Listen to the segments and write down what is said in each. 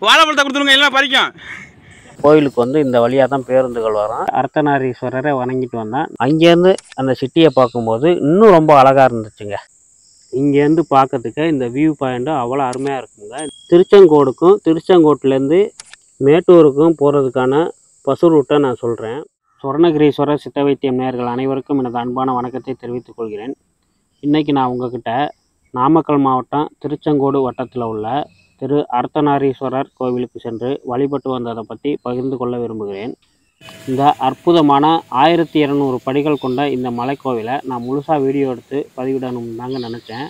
வாழைப்பழத்தை கொடுத்துருங்க எல்லாம் பறிக்கும் கோயிலுக்கு வந்து இந்த வழியாக தான் பேருந்துகள் வரும் அர்த்தநாரீஸ்வரரை வணங்கிட்டு வந்தேன் அங்கேருந்து அந்த சிட்டியை பார்க்கும்போது இன்னும் ரொம்ப அழகாக இருந்துச்சுங்க இங்கேருந்து பார்க்கறதுக்கு இந்த வியூ பாயிண்ட்டும் அவ்வளோ அருமையாக இருக்குங்க திருச்செங்கோடுக்கும் திருச்செங்கோட்டிலேருந்து மேட்டூருக்கும் போகிறதுக்கான பசு ரூட்டை நான் சொல்கிறேன் சுவர்ணகிரீஸ்வரர் சித்த வைத்தியம் நேயர்கள் அனைவருக்கும் எனது அன்பான வணக்கத்தை தெரிவித்துக் கொள்கிறேன் இன்றைக்கி நான் உங்ககிட்ட நாமக்கல் மாவட்டம் திருச்செங்கோடு வட்டத்தில் உள்ள திரு அர்த்தநாரீஸ்வரர் கோவிலுக்கு சென்று வழிபட்டு வந்ததை பற்றி பகிர்ந்து கொள்ள விரும்புகிறேன் இந்த அற்புதமான ஆயிரத்தி இரநூறு படிகள் கொண்ட இந்த மலைக்கோவிலை நான் முழுசாக வீடியோ எடுத்து பதிவிடணும் தாங்க நினச்சேன்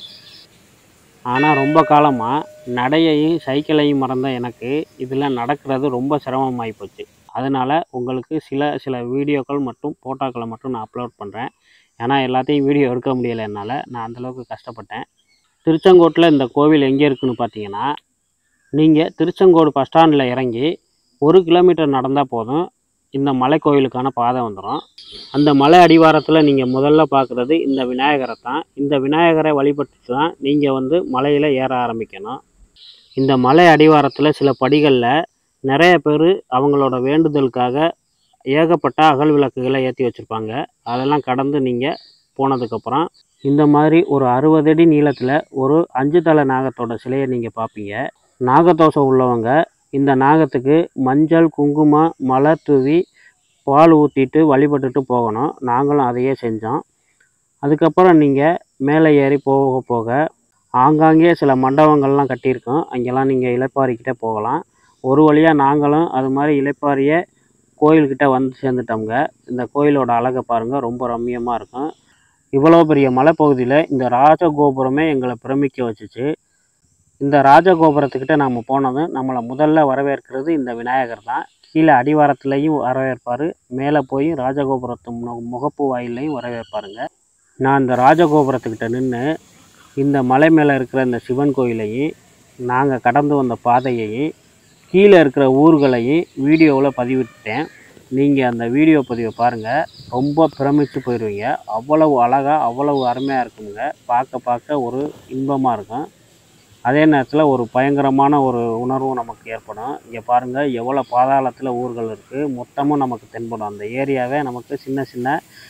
ஆனால் ரொம்ப காலமாக நடையையும் சைக்கிளையும் மறந்த எனக்கு இதில் நடக்கிறது ரொம்ப சிரமமாகி போச்சு அதனால் உங்களுக்கு சில சில வீடியோக்கள் மற்றும் ஃபோட்டோக்களை மட்டும் நான் அப்லோட் பண்ணுறேன் ஏன்னா எல்லாத்தையும் வீடியோ எடுக்க முடியலை என்னால் நான் அந்தளவுக்கு கஷ்டப்பட்டேன் திருச்செங்கோட்டில் இந்த கோவில் எங்கே இருக்குன்னு பார்த்தீங்கன்னா நீங்கள் திருச்செங்கோடு பஸ் ஸ்டாண்டில் இறங்கி ஒரு கிலோமீட்டர் நடந்தால் போதும் இந்த மலை கோவிலுக்கான பாதை வந்துடும் அந்த மலை அடிவாரத்தில் நீங்கள் முதல்ல பார்க்குறது இந்த விநாயகரை தான் இந்த விநாயகரை வழிபட்டு தான் நீங்கள் வந்து மலையில் ஏற ஆரம்பிக்கணும் இந்த மலை அடிவாரத்தில் சில படிகளில் நிறைய பேர் அவங்களோட வேண்டுதலுக்காக ஏகப்பட்ட அகல் விளக்குகளை ஏற்றி வச்சுருப்பாங்க அதெல்லாம் கடந்து நீங்கள் போனதுக்கப்புறம் இந்த மாதிரி ஒரு அறுபது அடி நீளத்தில் ஒரு அஞ்சு தலை நாகத்தோட சிலையை நீங்கள் பார்ப்பீங்க நாகதோஷம் உள்ளவங்க இந்த நாகத்துக்கு மஞ்சள் குங்குமம் மலர் தூவி பால் ஊற்றிட்டு வழிபட்டுட்டு போகணும் நாங்களும் அதையே செஞ்சோம் அதுக்கப்புறம் நீங்கள் மேலே ஏறி போக போக ஆங்காங்கே சில மண்டபங்கள்லாம் கட்டியிருக்கோம் அங்கெல்லாம் நீங்கள் இளைப்பாரிக்கிட்டே போகலாம் ஒரு வழியாக நாங்களும் அது மாதிரி இளைப்பாரிய கோயில்கிட்ட வந்து சேர்ந்துட்டோங்க இந்த கோயிலோட அழகை பாருங்கள் ரொம்ப ரம்மியமாக இருக்கும் இவ்வளோ பெரிய மலைப்பகுதியில் இந்த ராஜகோபுரமே எங்களை பிரமிக்க வச்சுச்சு இந்த ராஜகோபுரத்துக்கிட்ட நாம் போனதும் நம்மளை முதல்ல வரவேற்கிறது இந்த விநாயகர் தான் கீழே அடிவாரத்துலேயும் வரவேற்பார் மேலே போய் ராஜகோபுரத்து மு- முகப்பு வாயிலையும் வரவேற்பாருங்க நான் இந்த ராஜகோபுரத்துக்கிட்ட நின்று இந்த மலை மேலே இருக்கிற இந்த சிவன் கோயிலையும் நாங்கள் கடந்து வந்த பாதையையும் கீழே இருக்கிற ஊர்களையும் வீடியோவில் பதிவிட்டேன் நீங்கள் அந்த வீடியோ பதிவை பாருங்கள் ரொம்ப பிரமித்து போயிடுவீங்க அவ்வளவு அழகாக அவ்வளவு அருமையாக இருக்குங்க பார்க்க பார்க்க ஒரு இன்பமாக இருக்கும் அதே நேரத்தில் ஒரு பயங்கரமான ஒரு உணர்வும் நமக்கு ஏற்படும் இங்கே பாருங்கள் எவ்வளோ பாதாளத்தில் ஊர்கள் இருக்குது மொத்தமும் நமக்கு தென்படும் அந்த ஏரியாவே நமக்கு சின்ன சின்ன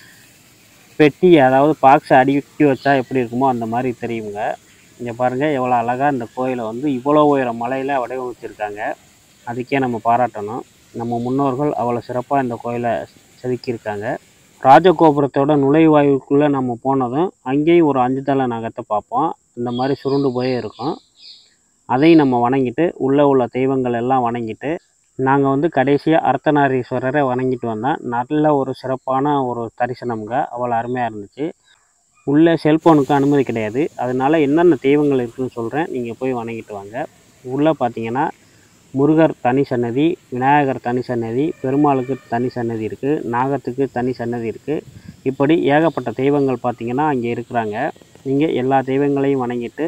பெட்டி அதாவது பாக்ஸை அடுக்கி வச்சா எப்படி இருக்குமோ அந்த மாதிரி தெரியுங்க இங்கே பாருங்கள் எவ்வளோ அழகாக இந்த கோயிலை வந்து இவ்வளோ உயரம் மலையில் வடிவமைச்சிருக்காங்க அதுக்கே நம்ம பாராட்டணும் நம்ம முன்னோர்கள் அவ்வளோ சிறப்பாக இந்த கோயிலை செதுக்கியிருக்காங்க ராஜகோபுரத்தோட நுழைவாயுக்குள்ளே நம்ம போனதும் அங்கேயும் ஒரு அஞ்சு தலை நகத்தை பார்ப்போம் இந்த மாதிரி சுருண்டு போயே இருக்கும் அதையும் நம்ம வணங்கிட்டு உள்ளே உள்ள தெய்வங்கள் எல்லாம் வணங்கிட்டு நாங்கள் வந்து கடைசியாக அர்த்தநாரீஸ்வரரை வணங்கிட்டு வந்தோம் நல்ல ஒரு சிறப்பான ஒரு தரிசனம்ங்க அவ்வளோ அருமையாக இருந்துச்சு உள்ளே செல்ஃபோனுக்கு அனுமதி கிடையாது அதனால என்னென்ன தெய்வங்கள் இருக்குதுன்னு சொல்கிறேன் நீங்கள் போய் வணங்கிட்டு வாங்க உள்ளே பார்த்தீங்கன்னா முருகர் தனி சன்னதி விநாயகர் தனி சன்னதி பெருமாளுக்கு தனி சன்னதி இருக்குது நாகத்துக்கு தனி சன்னதி இருக்குது இப்படி ஏகப்பட்ட தெய்வங்கள் பார்த்தீங்கன்னா அங்கே இருக்கிறாங்க நீங்கள் எல்லா தெய்வங்களையும் வணங்கிட்டு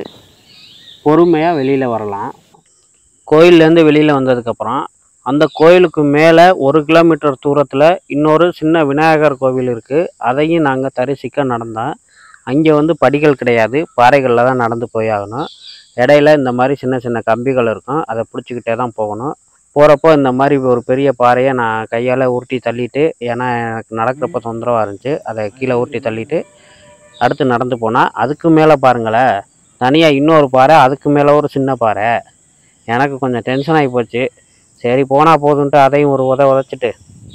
பொறுமையாக வெளியில் வரலாம் கோயிலேருந்து வெளியில் வந்ததுக்கப்புறம் அந்த கோயிலுக்கு மேலே ஒரு கிலோமீட்டர் தூரத்தில் இன்னொரு சின்ன விநாயகர் கோவில் இருக்குது அதையும் நாங்கள் தரிசிக்க நடந்தோம் அங்கே வந்து படிகள் கிடையாது பாறைகளில் தான் நடந்து போய் ஆகணும் இடையில இந்த மாதிரி சின்ன சின்ன கம்பிகள் இருக்கும் அதை பிடிச்சிக்கிட்டே தான் போகணும் போகிறப்போ இந்த மாதிரி ஒரு பெரிய பாறையை நான் கையால் உருட்டி தள்ளிட்டு ஏன்னா எனக்கு நடக்கிறப்ப தொந்தரவாக இருந்துச்சு அதை கீழே உருட்டி தள்ளிட்டு அடுத்து நடந்து போனால் அதுக்கு மேலே பாருங்களேன் தனியாக இன்னொரு பாறை அதுக்கு மேலே ஒரு சின்ன பாறை எனக்கு கொஞ்சம் டென்ஷன் ஆகி போச்சு சரி போனால் போதுன்ட்டு அதையும் ஒரு உத உதச்சிட்டு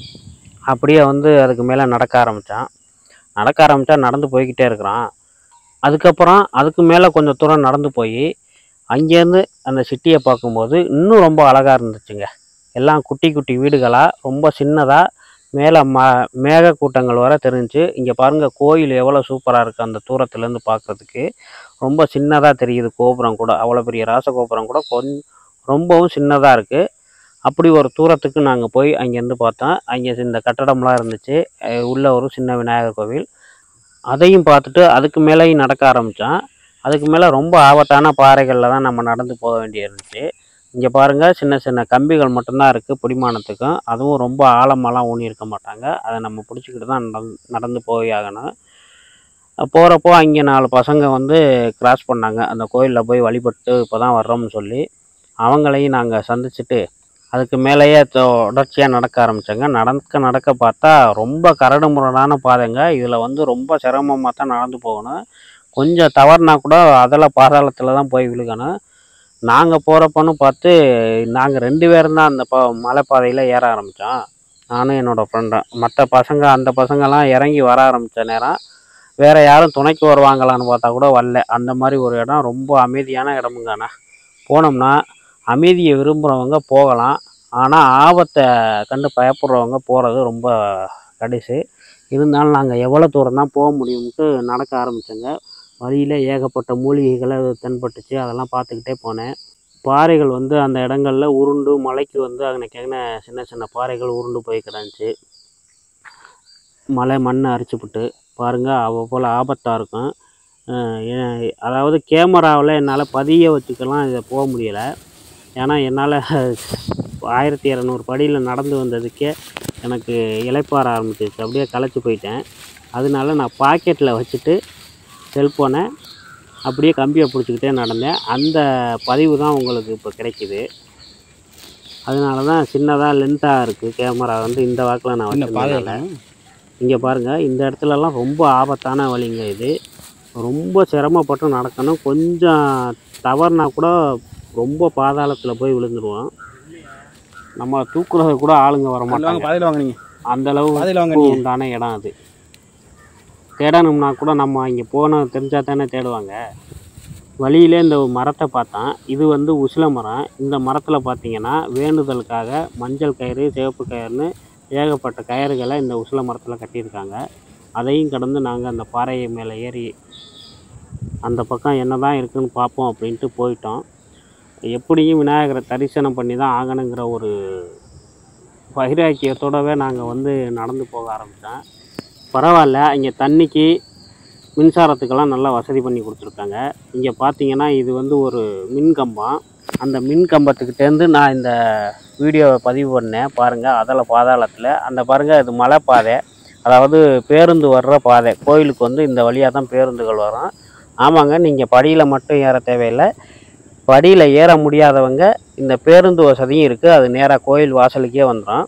அப்படியே வந்து அதுக்கு மேலே நடக்க ஆரம்பித்தான் நடக்க ஆரம்பித்தா நடந்து போய்கிட்டே இருக்கிறான் அதுக்கப்புறம் அதுக்கு மேலே கொஞ்சம் தூரம் நடந்து போய் அங்கேருந்து அந்த சிட்டியை பார்க்கும்போது இன்னும் ரொம்ப அழகாக இருந்துச்சுங்க எல்லாம் குட்டி குட்டி வீடுகளாக ரொம்ப சின்னதாக மேலே ம மேக கூட்டங்கள் வர தெரிஞ்சு இங்கே பாருங்கள் கோயில் எவ்வளோ சூப்பராக இருக்குது அந்த தூரத்துலேருந்து பார்க்குறதுக்கு ரொம்ப சின்னதாக தெரியுது கோபுரம் கூட அவ்வளோ பெரிய ராசகோபுரம் கூட கொஞ்சம் ரொம்பவும் சின்னதாக இருக்குது அப்படி ஒரு தூரத்துக்கு நாங்கள் போய் அங்கேருந்து பார்த்தோம் அங்கே இந்த கட்டடம்லாம் இருந்துச்சு அஹ் உள்ள ஒரு சின்ன விநாயகர் கோவில் அதையும் பார்த்துட்டு அதுக்கு மேலேயும் நடக்க ஆரம்பித்தோம் அதுக்கு மேலே ரொம்ப ஆபத்தான பாறைகளில் தான் நம்ம நடந்து போக வேண்டி இருந்துச்சு இங்கே பாருங்கள் சின்ன சின்ன கம்பிகள் மட்டும்தான் இருக்குது பிடிமானத்துக்கும் அதுவும் ரொம்ப ஆழமாலாம் ஊனி இருக்க மாட்டாங்க அதை நம்ம பிடிச்சிக்கிட்டு தான் நடந்து நடந்து போய் ஆகணும் போகிறப்போ அங்கே நாலு பசங்க வந்து கிராஸ் பண்ணாங்க அந்த கோயிலில் போய் வழிபட்டு இப்போ தான் வர்றோம்னு சொல்லி அவங்களையும் நாங்கள் சந்திச்சுட்டு அதுக்கு மேலேயே தொடர்ச்சியாக நடக்க ஆரம்பித்தோங்க நடக்க நடக்க பார்த்தா ரொம்ப கரடு முரடான பாதைங்க இதில் வந்து ரொம்ப சிரமமாக தான் நடந்து போகணும் கொஞ்சம் தவறுனா கூட அதில் பாதாளத்தில் தான் போய் விழுகணும் நாங்கள் போகிறப்பன்னு பார்த்து நாங்கள் ரெண்டு பேரும் தான் அந்த ப மலைப்பாதையில் ஏற ஆரம்பித்தோம் நானும் என்னோடய ஃப்ரெண்டும் மற்ற பசங்க அந்த பசங்கள்லாம் இறங்கி வர ஆரம்பித்த நேரம் வேறு யாரும் துணைக்கு வருவாங்களான்னு பார்த்தா கூட வரல அந்த மாதிரி ஒரு இடம் ரொம்ப அமைதியான இடமுங்கண்ணா போனோம்னா அமைதியை விரும்புகிறவங்க போகலாம் ஆனால் ஆபத்தை கண்டு பயப்படுறவங்க போகிறது ரொம்ப கடைசி இருந்தாலும் நாங்கள் எவ்வளோ தூரம் தான் போக முடியும்ட்டு நடக்க ஆரம்பித்தோங்க வழியில் ஏகப்பட்ட மூலிகைகளை தென்பட்டுச்சு அதெல்லாம் பார்த்துக்கிட்டே போனேன் பாறைகள் வந்து அந்த இடங்கள்ல உருண்டு மலைக்கு வந்து அங்கனக்கெங்கன சின்ன சின்ன பாறைகள் உருண்டு போய் கிடந்துச்சு மலை மண் அரிச்சுப்புட்டு பாருங்கள் அவ்வப்போல் ஆபத்தாக இருக்கும் அஹ் ஏ- அதாவது கேமராவில் என்னால் பதிய வச்சுக்கலாம் இதை போக முடியலை ஏன்னா என்னால் ஆயிரத்தி இரநூறு படியில் நடந்து வந்ததுக்கே எனக்கு இளைப்பாற ஆரம்பிச்சிருச்சு அப்படியே களைச்சி போயிட்டேன் அதனால நான் பாக்கெட்டில் வச்சுட்டு செல்ஃபோனை அப்படியே கம்பியை பிடிச்சிக்கிட்டே நடந்தேன் அந்த பதிவு தான் உங்களுக்கு இப்போ கிடைக்குது அதனால தான் சின்னதாக லென்த்தாக இருக்குது கேமரா வந்து இந்த வாக்கில் நான் இந்த பாதை வச்சுருந்தேன் இங்கே பாருங்கள் இந்த இடத்துலலாம் ரொம்ப ஆபத்தான வழிங்க இது ரொம்ப சிரமப்பட்டு நடக்கணும் கொஞ்சம் தவறுனா கூட ரொம்ப பாதாளத்தில் போய் விழுந்துருவோம் நம்ம தூக்குறது கூட ஆளுங்க வர வாங்க மாட்டாங்க பாதையில் வாங்க நீங்கள் அந்த அளவு பாதையில் வாங்க உப்பு நீங்கள் உண்டான இடம் அது தேடணும்னா கூட நம்ம இங்கே போன தெரிஞ்சா தானே தேடுவாங்க வழியிலே இந்த மரத்தை பார்த்தேன் இது வந்து உசில மரம் இந்த மரத்தில் பார்த்தீங்கன்னா வேண்டுதலுக்காக மஞ்சள் கயிறு சிவப்பு கயிறுன்னு ஏகப்பட்ட கயிறுகளை இந்த உசில மரத்தில் கட்டியிருக்காங்க அதையும் கடந்து நாங்கள் அந்த பாறை மேலே ஏறி அந்த பக்கம் என்ன தான் இருக்குன்னு பார்ப்போம் அப்படின்ட்டு போயிட்டோம் எப்படியும் விநாயகரை தரிசனம் பண்ணி தான் ஆகணுங்கிற ஒரு வைராக்கியத்தோடவே நாங்கள் வந்து நடந்து போக ஆரம்பித்தோம் பரவாயில்ல இங்கே தண்ணிக்கு மின்சாரத்துக்கெல்லாம் நல்லா வசதி பண்ணி கொடுத்துருக்காங்க இங்கே பார்த்தீங்கன்னா இது வந்து ஒரு மின் கம்பம் அந்த மின் கம்பத்துக்கிட்டேருந்து நான் இந்த வீடியோவை பதிவு பண்ணேன் பாருங்கள் அதில் பாதாளத்தில் அந்த பாருங்கள் இது மலை பாதை அதாவது பேருந்து வர்ற பாதை கோயிலுக்கு வந்து இந்த வழியாக தான் பேருந்துகள் வரும் ஆமாங்க நீங்கள் படியில் மட்டும் ஏற தேவையில்லை படியில் ஏற முடியாதவங்க இந்த பேருந்து வசதியும் இருக்குது அது நேராக கோயில் வாசலுக்கே வந்துடும்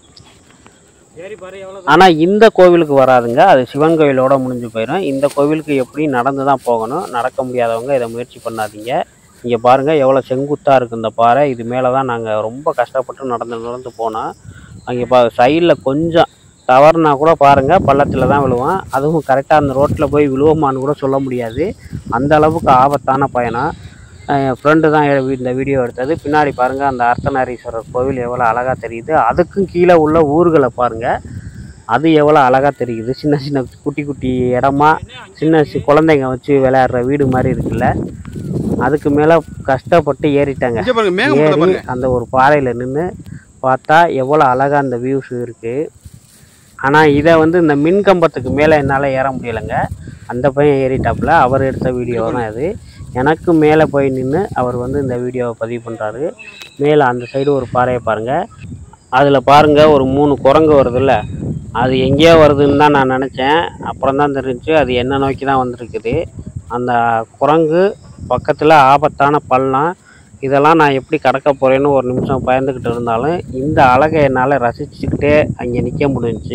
ஆனால் இந்த கோவிலுக்கு வராதுங்க அது சிவன் கோவிலோட முடிஞ்சு போயிடும் இந்த கோவிலுக்கு எப்படி நடந்து தான் போகணும் நடக்க முடியாதவங்க இதை முயற்சி பண்ணாதீங்க இங்கே பாருங்கள் எவ்வளோ செங்குத்தாக இருக்குது இந்த பாறை இது மேலே தான் நாங்கள் ரொம்ப கஷ்டப்பட்டு நடந்து நடந்து போனோம் அங்கே பா சைடில் கொஞ்சம் தவறுனா கூட பாருங்கள் பள்ளத்தில் தான் விழுவோம் அதுவும் கரெக்டாக அந்த ரோட்டில் போய் விழுவோமான்னு கூட சொல்ல முடியாது அந்த அளவுக்கு ஆபத்தான பயணம் அஹ் என் ஃப்ரெண்டு தான் எ- இந்த வீடியோ எடுத்தது பின்னாடி பாருங்கள் அந்த அர்த்தநாரீஸ்வரர் கோவில் எவ்வளோ அழகாக தெரியுது அதுக்கும் கீழே உள்ள ஊர்களை பாருங்கள் அது எவ்வளோ அழகாக தெரியுது சின்ன சின்ன குட்டி குட்டி இடமா சின்ன சி குழந்தைங்க வச்சு விளையாடுற வீடு மாதிரி இருக்குல்ல அதுக்கு மேலே கஷ்டப்பட்டு ஏறிட்டாங்க இங்கே பாருங்க மேகம் ஏறி பாருங்க அந்த ஒரு பாறையில் நின்று பார்த்தா எவ்வளோ அழகாக அந்த வியூஸ் இருக்குது ஆனால் இதை வந்து இந்த மின் கம்பத்துக்கு மேலே என்னால் ஏற முடியலைங்க அந்த பையன் ஏறிட்டாப்புல அவர் எடுத்த வீடியோ தான் இது எனக்கு மேலே போய் நின்று அவர் வந்து இந்த வீடியோவை பதிவு பண்ணுறாரு மேலே அந்த சைடு ஒரு பாறையை பாருங்கள் அதில் பாருங்கள் ஒரு மூணு குரங்கு வருதுல்ல அது எங்கேயோ வருதுன்னு தான் நான் நினச்சேன் அப்புறம் தான் தெரிஞ்சுச்சு அது என்ன நோக்கி தான் வந்திருக்குது அந்த குரங்கு பக்கத்தில் ஆபத்தான பள்ளம் இதெல்லாம் நான் எப்படி கடக்க போகிறேன்னு ஒரு நிமிஷம் பயந்துக்கிட்டு இருந்தாலும் இந்த அழகை என்னால் ரசிச்சுக்கிட்டே அங்கே நிற்க முடிஞ்சுச்சு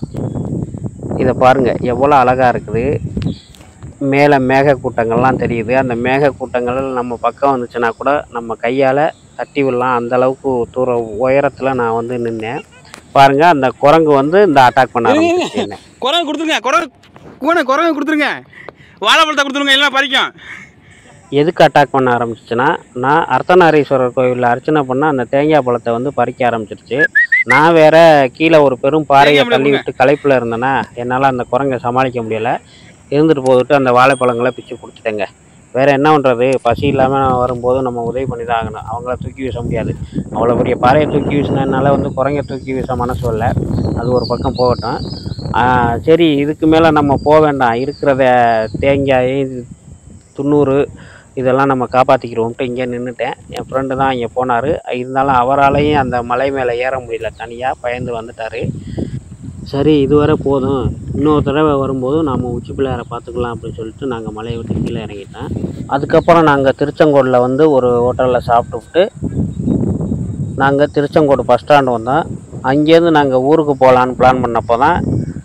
இதை பாருங்கள் எவ்வளோ அழகாக இருக்குது மேலே மேக கூட்டங்கள்லாம் தெரியுது அந்த மேக கூட்டங்கள் நம்ம பக்கம் வந்துச்சுன்னா கூட நம்ம கையால் தட்டி விடலாம் அந்த அளவுக்கு தூர உயரத்தில் நான் வந்து நின்னேன் பாருங்கள் அந்த குரங்கு வந்து இந்த அட்டாக் பண்ண இருங்க, ஆரம்பிச்சிச்சு என்னை குரங்கு கொடுத்துருங்க குரங்கு கூனை குரங்கு கொடுத்துருங்க வாழைப்பழத்தை கொடுத்துருங்க இல்லைன்னா பறிக்கும் எதுக்கு அட்டாக் பண்ண ஆரம்பிச்சிச்சுன்னா நான் அர்த்தநாரீஸ்வரர் கோவிலில் அர்ச்சனை பண்ண அந்த தேங்காய் பழத்தை வந்து பறிக்க ஆரம்பிச்சிருச்சு நான் வேற கீழே ஒரு பெரும் பாறையை தேங்காய் தள்ளி பழம் விட்டு களைப்பில் இருந்தேன்னா என்னால் அந்த குரங்கை சமாளிக்க முடியல இருந்துட்டு போதுட்டு அந்த வாழைப்பழங்களை பிச்சு கொடுத்துட்டேங்க வேற என்ன பண்ணுறது பசி இல்லாமல் வரும்போது நம்ம உதவி பண்ணி தான் ஆகணும் அவங்கள தூக்கி வீச முடியாது அவ்வளோ பெரிய பாறையை தூக்கி வீசினா என்னால் வந்து குரங்கை தூக்கி வீச மனசு வரல அது ஒரு பக்கம் போகட்டும் ஆஹ் சரி இதுக்கு மேலே நம்ம போக வேண்டாம் இருக்கிறத தேங்காய் துண்ணூறு இதெல்லாம் நம்ம காப்பாற்றிக்கிறோம்ட்டு இங்கே நின்றுட்டேன் என் ஃப்ரெண்டு தான் இங்கே போனார் இருந்தாலும் அவராலையும் அந்த மலை மேலே ஏற முடியல தனியாக பயந்து வந்துட்டார் சரி இதுவரை போதும் இன்னொரு தடவை வரும்போது நாம் உச்சி பிள்ளையாரை பார்த்துக்கலாம் அப்படின்னு சொல்லிட்டு நாங்கள் மலையை விட்டு கீழே இறங்கிட்டேன் அதுக்கப்புறம் நாங்கள் திருச்செங்கோடில் வந்து ஒரு ஹோட்டலில் சாப்பிட்டுவிட்டு நாங்கள் திருச்செங்கோடு பஸ் ஸ்டாண்டு வந்தோம் அங்கேருந்து நாங்கள் ஊருக்கு போகலான்னு பிளான் பண்ணப்போ தான்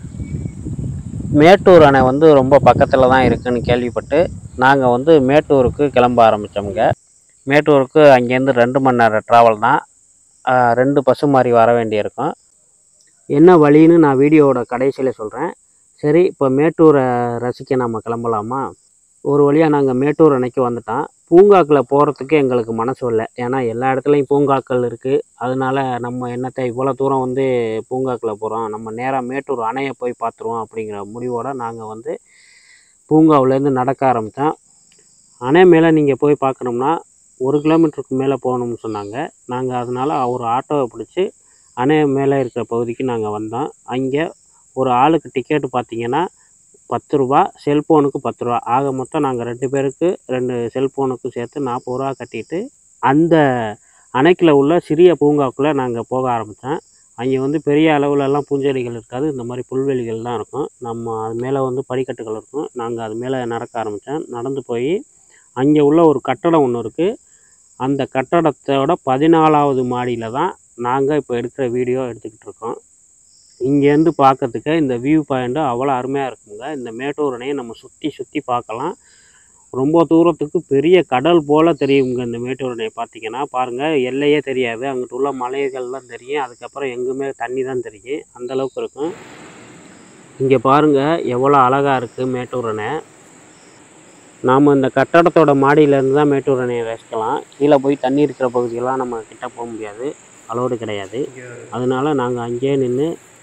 மேட்டூர் அணை வந்து ரொம்ப பக்கத்தில் தான் இருக்குன்னு கேள்விப்பட்டு நாங்கள் வந்து மேட்டூருக்கு கிளம்ப ஆரம்பித்தோமுங்க மேட்டூருக்கு அங்கேருந்து ரெண்டு மணி நேரம் ட்ராவல் தான் ஆஹ் ரெண்டு பஸ்ஸு மாதிரி வர வேண்டியிருக்கும் என்ன வழின்னு நான் வீடியோவோட கடைசியில் சொல்கிறேன் சரி இப்போ மேட்டூரை ரசிக்க நம்ம கிளம்பலாமா ஒரு வழியாக நாங்கள் மேட்டூர் அணைக்கு வந்துட்டோம் பூங்காக்கில் போகிறதுக்கு எங்களுக்கு மனசு இல்லை ஏன்னா எல்லா இடத்துலையும் பூங்காக்கள் இருக்குது அதனால நம்ம என்னத்தை இவ்வளோ தூரம் வந்து பூங்காக்கில் போகிறோம் நம்ம நேராக மேட்டூர் அணையை போய் பார்த்துருவோம் அப்படிங்கிற முடிவோடு நாங்கள் வந்து பூங்காவிலேருந்து நடக்க ஆரம்பித்தோம் அணை மேலே நீங்கள் போய் பார்க்கணும்னா ஒரு கிலோமீட்டருக்கு மேலே போகணும்னு சொன்னாங்க நாங்கள் அதனால் ஒரு ஆட்டோவை பிடிச்சி அணை மேலே இருக்கிற பகுதிக்கு நாங்கள் வந்தோம் அங்கே ஒரு ஆளுக்கு டிக்கெட்டு பார்த்தீங்கன்னா பத்து ரூபா செல்ஃபோனுக்கு பத்து ரூபா ஆக மொத்தம் நாங்கள் ரெண்டு பேருக்கு ரெண்டு செல்ஃபோனுக்கு சேர்த்து நாற்பது ரூபா கட்டிட்டு அந்த அணைக்கில் உள்ள சிறிய பூங்காவுக்குள்ளே நாங்கள் போக ஆரம்பித்தோம் அங்கே வந்து பெரிய அளவுலலாம் பூஞ்செடிகள் இருக்காது இந்த மாதிரி புல்வெளிகள் தான் இருக்கும் நம்ம அது மேலே வந்து படிக்கட்டுகள் இருக்கும் நாங்கள் அது மேலே நடக்க ஆரம்பித்தோம் நடந்து போய் அங்கே உள்ள ஒரு கட்டடம் ஒன்று இருக்குது அந்த கட்டடத்தோட பதினாலாவது மாடியில் தான் நாங்கள் இப்போ எடுக்கிற வீடியோ எடுத்துக்கிட்டு இருக்கோம் இங்கேருந்து பார்க்கறதுக்கு இந்த வியூ பாயிண்ட்டு அவ்வளோ அருமையாக இருக்குங்க இந்த மேட்டூர் அணையை நம்ம சுற்றி சுற்றி பார்க்கலாம் ரொம்ப தூரத்துக்கு பெரிய கடல் போல் தெரியுங்க இந்த மேட்டூர் அணையை பார்த்தீங்கன்னா பாருங்கள் எல்லையே தெரியாது அங்கிட்டு உள்ள மலைகள் தான் தெரியும் அதுக்கப்புறம் எங்குமே தண்ணி தான் தெரியும் அந்த அளவுக்கு இருக்கும் இங்கே பாருங்கள் எவ்வளோ அழகாக இருக்குது மேட்டூர் அணை நாம் இந்த கட்டடத்தோட மாடியிலேருந்து தான் மேட்டூர் அணையை ரசிக்கலாம் கீழே போய் தண்ணி இருக்கிற பகுதியெல்லாம் நம்ம கிட்ட போக முடியாது அலோடு கிடையாது அதனால நாங்கள் அங்கேயே நின்று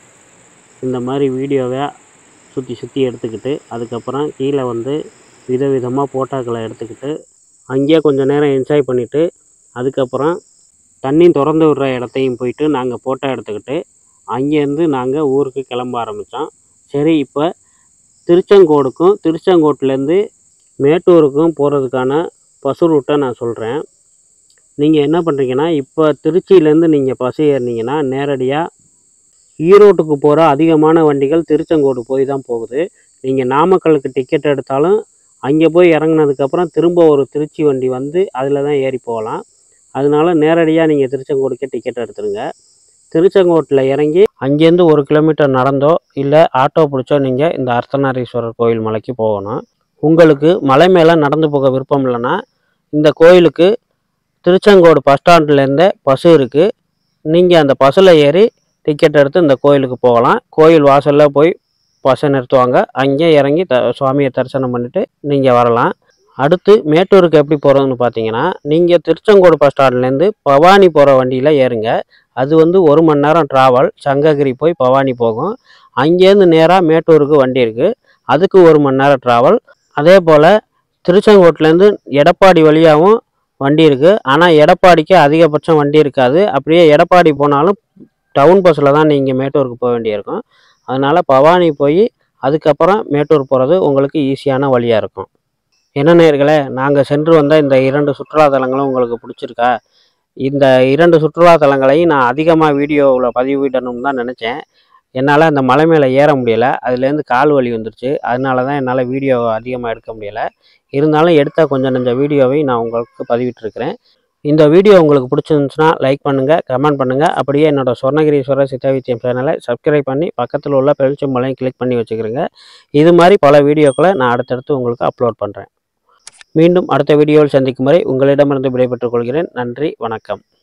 இந்த மாதிரி வீடியோவை சுற்றி சுற்றி எடுத்துக்கிட்டு அதுக்கப்புறம் கீழே வந்து விதவிதமாக ஃபோட்டோக்களை எடுத்துக்கிட்டு அங்கேயே கொஞ்சம் நேரம் என்ஜாய் பண்ணிவிட்டு அதுக்கப்புறம் தண்ணி திறந்து விடுற இடத்தையும் போயிட்டு நாங்கள் ஃபோட்டோ எடுத்துக்கிட்டு அங்கேருந்து நாங்கள் ஊருக்கு கிளம்ப ஆரம்பித்தோம் சரி இப்போ திருச்செங்கோடுக்கும் திருச்செங்கோட்டிலேருந்து மேட்டூருக்கும் போகிறதுக்கான பஸ் ரூட்டை நான் சொல்கிறேன் நீங்கள் என்ன பண்ணுறீங்கன்னா இப்போ திருச்சியிலேருந்து நீங்கள் பஸ் ஏறினீங்கன்னா நேரடியாக ஈரோட்டுக்கு போகிற அதிகமான வண்டிகள் திருச்செங்கோடு போய் தான் போகுது நீங்கள் நாமக்கலுக்கு டிக்கெட் எடுத்தாலும் அங்கே போய் இறங்குனதுக்கப்புறம் திரும்ப ஒரு திருச்சி வண்டி வந்து அதில் தான் ஏறி போகலாம் அதனால நேரடியாக நீங்கள் திருச்செங்கோடுக்கே டிக்கெட் எடுத்துருங்க திருச்செங்கோட்டில் இறங்கி அங்கேருந்து ஒரு கிலோமீட்டர் நடந்தோ இல்லை ஆட்டோ பிடிச்சோ நீங்கள் இந்த அர்த்தநாரீஸ்வரர் கோயில் மலைக்கு போகணும் உங்களுக்கு மலை மேலே நடந்து போக விருப்பம் இல்லைன்னா இந்த கோயிலுக்கு திருச்செங்கோடு பஸ் ஸ்டாண்ட்லேருந்தே பஸ்ஸு இருக்குது நீங்கள் அந்த பஸ்ஸில் ஏறி டிக்கெட் எடுத்து இந்த கோயிலுக்கு போகலாம் கோயில் வாசலில் போய் பஸ்ஸை நிறுத்துவாங்க அங்கே இறங்கி த சுவாமியை தரிசனம் பண்ணிவிட்டு நீங்கள் வரலாம் அடுத்து மேட்டூருக்கு எப்படி போகிறதுன்னு பார்த்தீங்கன்னா நீங்கள் திருச்செங்கோடு பஸ் ஸ்டாண்ட்லேருந்து பவானி போகிற வண்டியில் ஏறுங்க அது வந்து ஒரு மணி நேரம் ட்ராவல் சங்ககிரி போய் பவானி போகும் அங்கேருந்து நேராக மேட்டூருக்கு வண்டி இருக்குது அதுக்கு ஒரு மணி நேரம் ட்ராவல் அதே போல் திருச்செங்கோட்டிலேருந்து எடப்பாடி வழியாகவும் வண்டி இருக்குது ஆனால் எடப்பாடிக்கு அதிகபட்சம் வண்டி இருக்காது அப்படியே எடப்பாடி போனாலும் டவுன் பஸ்ஸில் தான் நீங்கள் மேட்டூருக்கு போக வேண்டியிருக்கும் அதனால் பவானி போய் அதுக்கப்புறம் மேட்டூர் போகிறது உங்களுக்கு ஈஸியான வழியாக இருக்கும் என்ன நேர்களே நாங்கள் சென்று வந்த இந்த இரண்டு சுற்றுலா தலங்களும் உங்களுக்கு பிடிச்சிருக்கா இந்த இரண்டு சுற்றுலா தலங்களையும் நான் அதிகமாக வீடியோவில் பதிவிடணும்னு தான் நினச்சேன் என்னால் அந்த மலை மேலே ஏற முடியலை அதுலேருந்து கால் வலி வந்துருச்சு அதனால தான் என்னால் வீடியோ அதிகமாக எடுக்க முடியலை இருந்தாலும் எடுத்த கொஞ்சம் நெஞ்ச வீடியோவை நான் உங்களுக்கு பதிவிட்டிருக்கிறேன் இந்த வீடியோ உங்களுக்கு பிடிச்சிருந்துச்சுன்னா லைக் பண்ணுங்கள் கமெண்ட் பண்ணுங்கள் அப்படியே என்னோட சொர்ணகிரீஸ்வரர் சித்தாவித்தியம் சேனலை சப்ஸ்கிரைப் பண்ணி பக்கத்தில் உள்ள பெல்ச்சம்பளையும் கிளிக் பண்ணி வச்சுக்கிறேங்க இது மாதிரி பல வீடியோக்களை நான் அடுத்தடுத்து உங்களுக்கு அப்லோட் பண்ணுறேன் மீண்டும் அடுத்த வீடியோவில் சந்திக்கும் வரை உங்களிடமிருந்து விடைபெற்றுக் கொள்கிறேன் நன்றி வணக்கம்